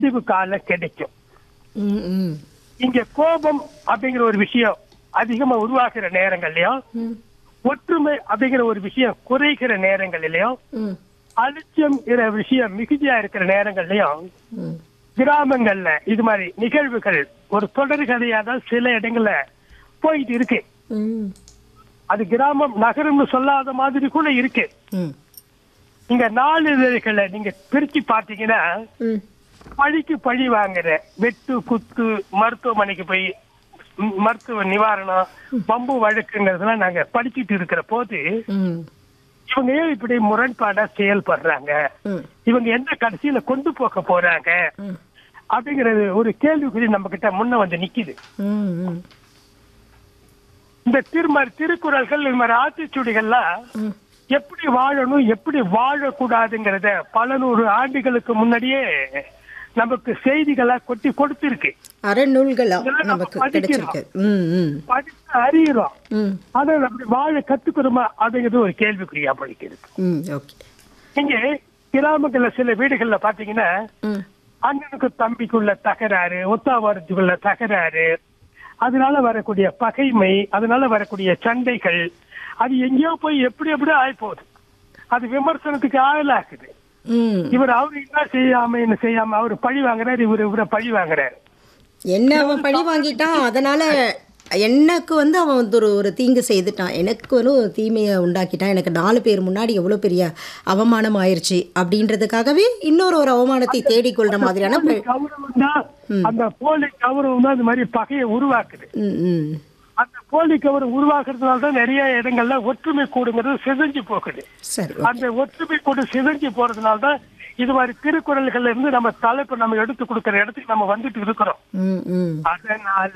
முடிவு கால கிடைக்கும் ம் ம் இங்க கோபம் அப்படிங்கிற ஒரு விஷயம் அதிகமா உருவாக்குற நேரங்கள்லயும் ம் ஒற்றுமை அப்படிங்கிற ஒரு விஷயம் குறைகிற நேரங்களிலையும் ம் அலட்சியம் விஷயம் மிகுதியா இருக்கிற நேரங்கள்லயும் ம் கிராமங்கள்ல இது மாதிரி நிகழ்வுகள் ஒரு தொடர் கதையா தான் சில இடங்கள்ல போயிட்டு இருக்கு ம் அது கிராமம் நகரம்னு சொல்லாத மாதிரி கூட இருக்கு ம் இங்க நாளிதழ்களை நீங்க பிரிச்சு பாத்தீங்கன்னா ம் பழிக்கு பழி வாங்குற வெட்டு குத்து மருத்துவமனைக்கு போய் ம், மருத்துவ நிவாரணம் பம்பு வழக்குங்கிறதெல்லாம் நாங்க படிச்சுட்டு இருக்கிற போது ம் இவங்க ஏன் இப்படி முரண்பாடா செயல்படுறாங்க ம் இவங்க எந்த கடைசியில கொண்டு போக போறாங்க ம் அப்படிங்கறது ஒரு கேள்விக்குறி நம்ம கிட்ட முன்ன வந்து நிக்குது ம் ம் இந்த திருமறை திருக்குறள்கள் இந்த மாதிரி ஆத்திச்சுடிகள்லாம் ம் எப்படி வாழணும் எப்படி வாழக்கூடாதுங்கிறத பல நூறு ஆண்டுகளுக்கு முன்னாடியே நமக்கு செய்திகளா கொட்டி கொடுத்திருக்கு அறநூல்களா இதெல்லாம் நம்ம நமக்கு படிக்கிறோம். கிடைச்சிருக்கு ம் ம் படித்து அறிகிறோம் ம் ஆனா அப்படி வாழ கத்துக்கிறோமா அப்படிங்கிறது ஒரு கேள்விக்குறியா படிக்கிறது ம் ஓகே இங்க கிராமங்கள்ல சில வீடுகள்ல பாத்தீங்கன்னா ம் அண்ணனுக்கு தம்பிக்குள்ள தகராறு ஒத்தாவாரத்துக்குள்ள தகராறு அதனால வரக்கூடிய பகைமை அதனால வரக்கூடிய சண்டைகள் அது எங்கேயோ போய் எப்படி எப்படி ஆயிப்போகுது அது விமர்சனத்துக்கு ஆளாக்குது ம் இவர் அவரு என்ன செய்யாம என்ன செய்யாம அவரு பழி வாங்குறாரு இவரு இவரை பழி வாங்குறாரு என்ன அவன் பழி வாங்கிட்டான் அதனால எனக்கு வந்து அவன் வந்து ஒரு ஒரு தீங்கு செய்துட்டான் எனக்கு வந்து ஒரு தீமையை உண்டாக்கிட்டான் எனக்கு நாலு பேர் முன்னாடி எவ்வளோ பெரிய அவமானம் ஆயிருச்சு அப்படின்றதுக்காகவே இன்னொரு ஒரு அவமானத்தை தேடிக்கொள்ற மாதிரியான போலி ப- கௌரவம் தான் அந்த போலி கௌரவம் தான் இந்த மாதிரி பகையை உருவாக்குது ம் ம் அந்த போலி கௌரவம் உருவாக்குறதுனால தான் நிறைய இடங்கள்ல ஒற்றுமை கூடுங்கிறது சிதைஞ்சு போகுது சரி அந்த ஒற்றுமை கூடு சிதைஞ்சு போறதுனால தான் இது மாதிரி திருக்குறள்கள்ல இருந்து நம்ம தலைப்பு நம்ம எடுத்து கொடுக்கிற இடத்துக்கு நம்ம வந்துட்டு இருக்கிறோம் ம் ம் அதனால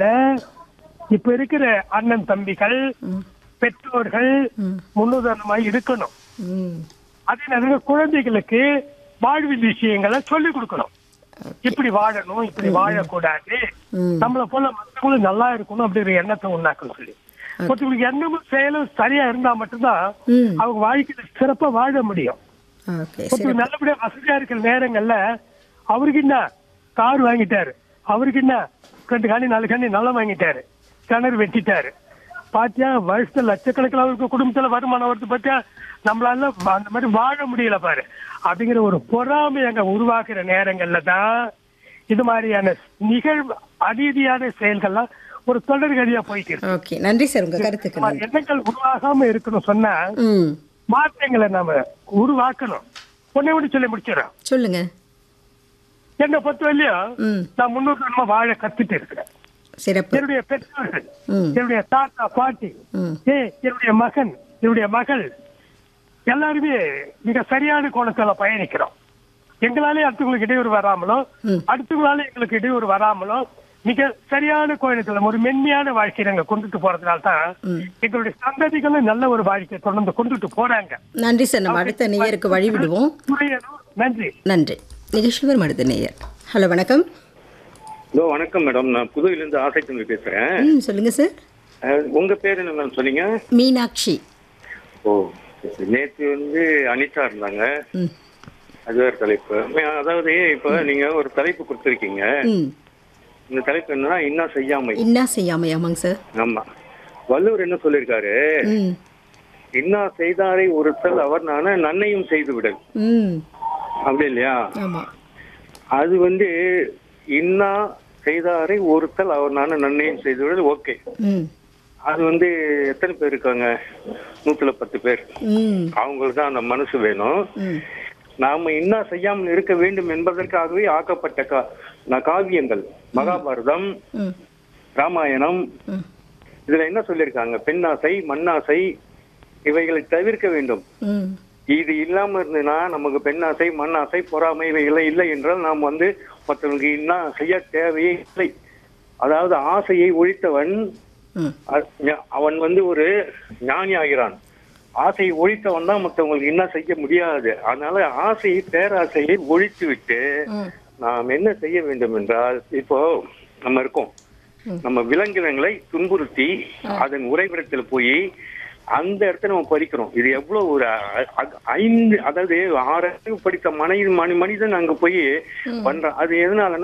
இப்ப இருக்கிற அண்ணன் தம்பிகள் பெற்றோர்கள் முன்னுதாரணமாய் இருக்கணும் ம் அதே நேரம் குழந்தைகளுக்கு வாழ்வில் விஷயங்களை சொல்லிக் கொடுக்கணும் இப்படி வாழணும் இப்படி வாழக்கூடாது ம். நம்மள போல மற்றவங்களும் நல்லா இருக்கணும் அப்படிங்கிற எண்ணத்தை உண்டாக்கணும் சொல்லி ஒருத்தவங்களுக்கு எண்ணமும் செயலும் சரியா இருந்தா மட்டும்தான் ம் அவங்க வாழ்க்கையில சிறப்பா வாழ முடியும் ஓகே சரி ஒருத்தர் நல்லபடியா வசதியா இருக்கிற நேரங்கள்ல அவருக்கு என்ன கார் வாங்கிட்டாரு அவருக்கு என்ன ரெண்டு காணி நாலு காணி நிலம் வாங்கிட்டாரு கிணறு வெட்டிட்டாரு பாத்தியா வருஷத்துல லட்சக்கணக்கில் அவருக்கு குடும்பத்துல வருமானம் வருது பாத்தியா நம்மளால அந்த மாதிரி வாழ முடியல பாரு அப்படிங்கிற ஒரு பொறாமை அங்க உருவாக்குற நேரங்கள்ல தான் இது மாதிரியான நிகழ்வு அநீதியான செயல்கள்லாம் ஒரு தொடர்கதியா போயிட்டு இருக்கு ஓகே நன்றி சார் உங்க கருத்துக்கு இந்த மாதிரி எண்ணங்கள் உருவாகாம இருக்கணும் சொன்னா ம் மாற்றங்களை நாம உருவாக்கணும் ஒன்னே ஒண்ணு சொல்லி முடிச்சிடறோம் சொல்லுங்க என்னை பொறுத்தவரையிலும் ம் நான் முன்னூறு வாழ கத்துட்டு இருக்கிறேன் சிறப்பு என்னுடைய பெற்றோர்கள் ம் என்னுடைய தாத்தா பாட்டி ம் ஏ என்னுடைய மகன் என்னுடைய மகள் எல்லாருமே மிக சரியான கோணத்துல பயணிக்கிறோம் எங்களாலே அடுத்தவங்களுக்கு இடையூறு வராமலோ ம். அடுத்தவங்களால எங்களுக்கு இடையூறு வராமலோ மிக சரியான கோணத்துல ஒரு மென்மையான வாழ்க்கையை நாங்க கொண்டுட்டு போறதுனால தான் ம். எங்களுடைய சந்ததிகளும் நல்ல ஒரு வாழ்க்கையை தொடர்ந்து கொண்டுட்டு போறாங்க நன்றி சார் நம்ம அடுத்த நேயருக்கு வழி விடுவோம் புரியணும் நன்றி நன்றி நிகழ்ச்சி வரும் அடுத்த நேயர் ஹலோ வணக்கம் ஹலோ வணக்கம் மேடம் நான் புதுவையிலேருந்து ஆசை தம்பி பேசுறேன் ம் சொல்லுங்க சார் அஹ், உங்க பேர் என்ன மேம் சொன்னீங்க மீனாட்சி ஓ சரி. நேத்து வந்து அனிதா இருந்தாங்க ம் அது வேறு தலைப்பு மே- அதாவது இப்ப நீங்க ஒரு தலைப்பு கொடுத்துருக்கீங்க ம் இந்த தலைப்பு என்னன்னா இன்னும் செய்யாமை என்ன செய்யாமை ஆமாங்க சார் ஆமா வள்ளுவர் என்ன சொல்லியிருக்காரு ம் இன்னா செய்தாரை ஒருத்தல் அவர் நான நன்னையும் செய்து விடல் ம் அப்படி இல்லையா ஆமாம் அது வந்து இன்னா செய்தாரை ஒருத்தல் அவர் நான நன்னையும் செய்து விடல் ஓகே ம் அது வந்து எத்தனை பேர் இருக்காங்க நூத்துல பத்து பேர் ம் அவங்களுக்கு தான் அந்த மனசு வேணும் ம் நாம என்ன செய்யாமல் இருக்க வேண்டும் என்பதற்காகவே ஆக்கப்பட்ட கா ந- காவியங்கள் மகாபாரதம் ம் ராமாயணம் ம் இதுல என்ன சொல்லியிருக்காங்க பெண்ணாசை மண்ணாசை இவைகளை தவிர்க்க வேண்டும் ம் இது இல்லாம இருந்ததுன்னா நமக்கு பெண்ணாசை மண்ணாசை பொறாமை இவைகளை இல்லை என்றால் நாம் வந்து மற்றவங்களுக்கு என்ன செய்ய தேவையே இல்லை அதாவது ஆசையை ஒழித்தவன் ம் அ- ஞ- அவன் வந்து ஒரு ஞானி ஆகிறான் ஆசையை ஒழித்தவன் தான் மற்றவங்களுக்கு என்ன செய்ய முடியாது அதனால ஆசையை பேராசையை ஒழித்து விட்டு ம் நாம் என்ன செய்ய வேண்டும் என்றால் இப்போ நம்ம இருக்கோம் நம்ம விலங்கினங்களை துன்புறுத்தி அதன் உறைவிடத்தில் போய் அந்த இடத்த நம்ம பறிக்கிறோம் இது எவ்வளவு ஒரு அ- அ- ஐந்து அதாவது ஆறு அறிவு படித்த மனித மனி- மனிதன் அங்க போய் பண்றான் அது எதனாலன்னா